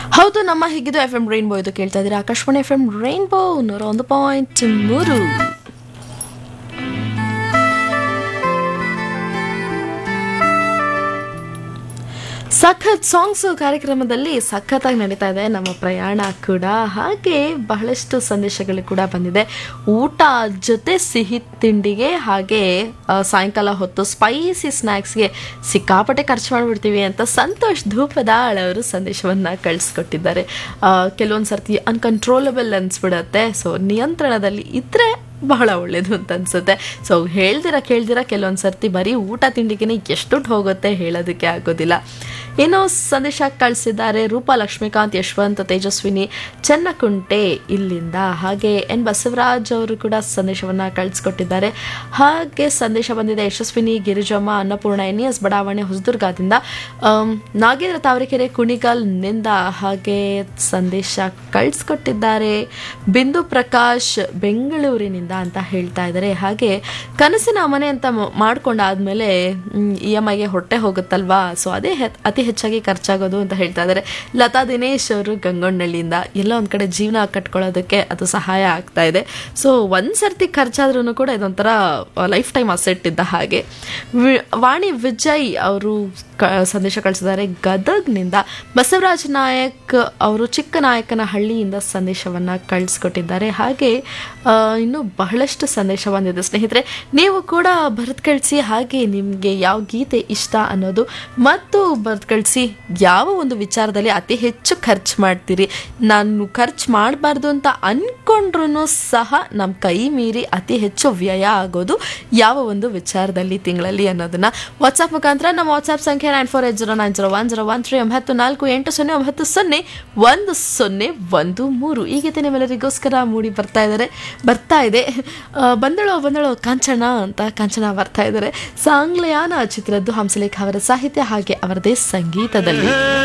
ಹೌದು ನಮ್ಮ ಹೀಗಿದು F M rainbow ಇದು ಕೇಳ್ತಾ ಇದ್ದೀರಾ ಆಕಾಶವಾಣಿ ಎಫ್ ಎಂ ರೈನ್ಬೋ ನೂರ ಒಂದು ಪಾಯಿಂಟ್ ಮೂರು ಸಖತ್ ಸಾಂಗ್ಸ್ ಕಾರ್ಯಕ್ರಮದಲ್ಲಿ ಸಖತ್ತಾಗಿ ನಡೀತಾ ಇದೆ ನಮ್ಮ ಪ್ರಯಾಣ ಕೂಡ ಹಾಗೆ ಬಹಳಷ್ಟು ಸಂದೇಶಗಳು ಕೂಡ ಬಂದಿದೆ ಊಟ ಜೊತೆ ಸಿಹಿ ತಿಂಡಿಗೆ ಹಾಗೆ ಆ, ಸಾಯಂಕಾಲ ಹೊತ್ತು ಸ್ಪೈಸಿ ಸ್ನ್ಯಾಕ್ಸ್ಗೆ ಸಿಕ್ಕಾಪಟ್ಟೆ ಖರ್ಚು ಮಾಡಿಬಿಡ್ತೀವಿ ಅಂತ ಸಂತೋಷ್ ಧೂಪದಾಳ್ ಅವರು ಸಂದೇಶವನ್ನು ಕಳಿಸ್ಕೊಟ್ಟಿದ್ದಾರೆ ಕೆಲವೊಂದು ಸರ್ತಿ ಅನ್ಕಂಟ್ರೋಲಬಲ್ ಅನ್ಸ್ಬಿಡತ್ತೆ ಸೊ ನಿಯಂತ್ರಣದಲ್ಲಿ ಇದ್ರೆ ಬಹಳ ಒಳ್ಳೇದು ಅಂತ ಅನ್ಸುತ್ತೆ ಸೊ ಹೇಳ್ದಿರ ಕೇಳ್ದಿರ ಕೆಲವೊಂದು ಸರ್ತಿ ಬರೀ ಊಟ ತಿಂಡಿಗೆ ಎಷ್ಟು ದುಡ್ಡು ಹೋಗುತ್ತೆ ಹೇಳೋದಕ್ಕೆ ಆಗೋದಿಲ್ಲ ಏನೋ ಸಂದೇಶ ಕಳಿಸಿದ್ದಾರೆ ರೂಪಾ ಲಕ್ಷ್ಮೀಕಾಂತ್ ಯಶವಂತ್ ತೇಜಸ್ವಿನಿ ಚೆನ್ನಕುಂಟೆ ಇಲ್ಲಿಂದ ಹಾಗೆ ಎನ್ ಬಸವರಾಜ್ ಅವರು ಕೂಡ ಸಂದೇಶವನ್ನು ಕಳಿಸ್ಕೊಟ್ಟಿದ್ದಾರೆ ಹಾಗೆ ಸಂದೇಶ ಬಂದಿದೆ ಯಶಸ್ವಿನಿ ಗಿರಿಜಮ್ಮ ಅನ್ನಪೂರ್ಣ ಎನ್ ಎಸ್ ಬಡಾವಣೆ ಹೊಸದುರ್ಗದಿಂದ ಆಮ್, ನಾಗೇಂದ್ರ ತಾವರೆಕೆರೆ ಕುಣಿಗಲ್ನಿಂದ ಹಾಗೆ ಸಂದೇಶ ಕಳಿಸ್ಕೊಟ್ಟಿದ್ದಾರೆ ಬಿಂದು ಪ್ರಕಾಶ್ ಬೆಂಗಳೂರಿನಿಂದ ಅಂತ ಹೇಳ್ತಾ ಇದ್ದಾರೆ ಹಾಗೆ ಕನಸಿನ ಮನೆ ಅಂತ ಮ- ಮಾಡ್ಕೊಂಡಾದ್ಮೇಲೆ ಇ ಎಮ್ ಐಗೆ ಹೊಟ್ಟೆ ಹೋಗುತ್ತಲ್ವಾ ಸೊ ಅದೇ ಹೆ- ಅತಿ ಹೆಚ್ಚಾಗಿ ಖರ್ಚಾಗೋದು ಅಂತ ಹೇಳ್ತಾ ಇದ್ದಾರೆ ಲತಾ ದಿನೇಶ್ ಅವರು ಗಂಗೊಂಡಳ್ಳಿಯಿಂದ ಎಲ್ಲ ಒಂದ್ ಕಡೆ ಜೀವನ ಕಟ್ಕೊಳ್ಳೋದಕ್ಕೆ ಅದು ಸಹಾಯ ಆಗ್ತಾ ಇದೆ ಸೊ ಒಂದ್ ಸರ್ತಿ ಖರ್ಚಾದ್ರೂ ಕೂಡ ಇದೊಂಥರ ಲೈಫ್ ಟೈಮ್ ಅಸೆಟ್ ಇದ್ದ ಹಾಗೆ ವಿ- ವಾಣಿ ವಿಜಯ್ ಅವರು ಕ ಸಂದೇಶ ಕಳಿಸಿದ್ದಾರೆ ಗದಗ್ನಿಂದ ಬಸವರಾಜ್ ನಾಯಕ್ ಅವರು ಚಿಕ್ಕನಾಯಕನ ಹಳ್ಳಿಯಿಂದ ಸಂದೇಶವನ್ನ ಕಳಿಸ್ಕೊಟ್ಟಿದ್ದಾರೆ ಹಾಗೆ ಆ, ಇನ್ನು ಬಹಳಷ್ಟು ಸಂದೇಶ ಬಂದಿದೆ ಸ್ನೇಹಿತರೆ ನೀವು ಕೂಡ ಬರೆದು ಕಳಿಸಿ ಹಾಗೆ ನಿಮಗೆ ಯಾವ ಗೀತೆ ಇಷ್ಟ ಅನ್ನೋದು ಮತ್ತು ಬರೆದು ಕಳಿಸಿ ಯಾವ ಒಂದು ವಿಚಾರದಲ್ಲಿ ಅತಿ ಹೆಚ್ಚು ಖರ್ಚು ಮಾಡ್ತೀರಿ ನಾನು ಖರ್ಚು ಮಾಡಬಾರ್ದು ಅಂತ ಅನ್ಕೊಂಡ್ರು ಸಹ ನಮ್ಮ ಕೈ ಮೀರಿ ಅತಿ ಹೆಚ್ಚು ವ್ಯಯ ಆಗೋದು ಯಾವ ಒಂದು ವಿಚಾರದಲ್ಲಿ ತಿಂಗಳಲ್ಲಿ ಅನ್ನೋದನ್ನ ವಾಟ್ಸ್ಆಪ್ ಮುಖಾಂತರ ನಮ್ಮ ವಾಟ್ಸ್ಆಪ್ ಸಂಖ್ಯೆ nine four eight zero nine zero one zero one three ಒಂಬತ್ತು ನಾಲ್ಕು ಎಂಟು ಸೊನ್ನೆ ಒಂಬತ್ತು ಸೊನ್ನೆ ಒಂದು ಸೊನ್ನೆ ಒಂದು ಮೂರು ಈ ಗೀತೆ ನಿಮ್ಮೆಲ್ಲರಿಗೋಸ್ಕರ ಮೂಡಿ ಬರ್ತಾ ಇದ್ದಾರೆ ಬರ್ತಾ ಇದೆ ಆ, ಬಂದಳೋ ಬಂದಳೋ ಕಾಂಚನ ಅಂತ ಕಾಂಚನ ಬರ್ತಾ ಇದ್ದಾರೆ ಸಾಂಗ್ಲಯಾನ ಚಿತ್ರದ್ದು ಹಂಸಲೇಖ ಅವರ ಸಾಹಿತ್ಯ ಹಾಗೆ ಅವರದೇ ಸಂಗೀತದಲ್ಲಿ